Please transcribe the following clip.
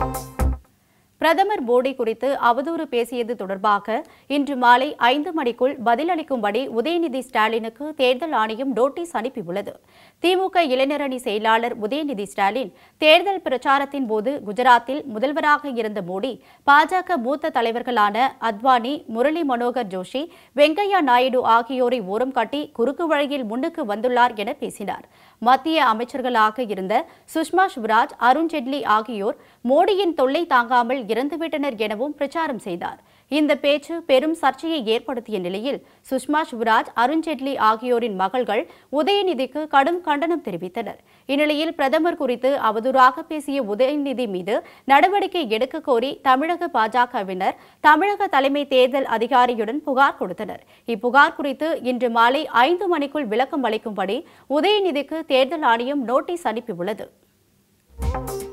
பிரதமர் மோடி குறித்து அவதூறு பேசியது தொடர்பாக இன்று மாலை ஐந்து மணிக்குள் பதிலளிக்கும்படி உதயநிதி ஸ்டாலினுக்கு தேர்தல் ஆணையம் நோட்டீஸ் அனுப்பியுள்ளது திமுக இளைஞரணி செயலாளர் உதயநிதி ஸ்டாலின் தேர்தல் பிரச்சாரத்தின் போது குஜராத்தில் முதல்வராக இருந்த மோடி பாஜக மூத்த தலைவர்களான அத்வானி முரளி மனோகர் ஜோஷி வெங்கையா நாயுடு ஆகியோரை ஓரம் காட்டி குறுக்கு வழியில் முன்னுக்கு வந்துள்ளார் என பேசினார் மத்திய அமைச்சர்களாக இருந்த சுஷ்மா ஸ்வராஜ் அருண் ஜெட்லி ஆகியோர் மோடியின் தொல்லை தாங்காமல் இறந்துவிட்டனர் எனவும் பிரச்சாரம் செய்தார் இந்த பேச்சு பெரும் சர்ச்சையை ஏற்படுத்திய நிலையில் சுஷ்மா ஸ்வராஜ் அருண் ஜெட்லி ஆகியோரின் மகள்கள் உதயநிதிக்கு கடும் கண்டனம் தெரிவித்தனர் இந்நிலையில் பிரதமர் குறித்து அவதூறாக பேசிய உதயநிதி மீது நடவடிக்கை எடுக்க கோரி தமிழக பாஜகவினர் தமிழக தலைமை தேர்தல் அதிகாரியுடன் புகார் கொடுத்தனர் இப்புகார் குறித்து இன்று மாலை ஐந்து மணிக்குள் விளக்கம் அளிக்கும்படி உதயநிதிக்கு தேர்தல் ஆணையம் நோட்டீஸ் அனுப்பியுள்ளது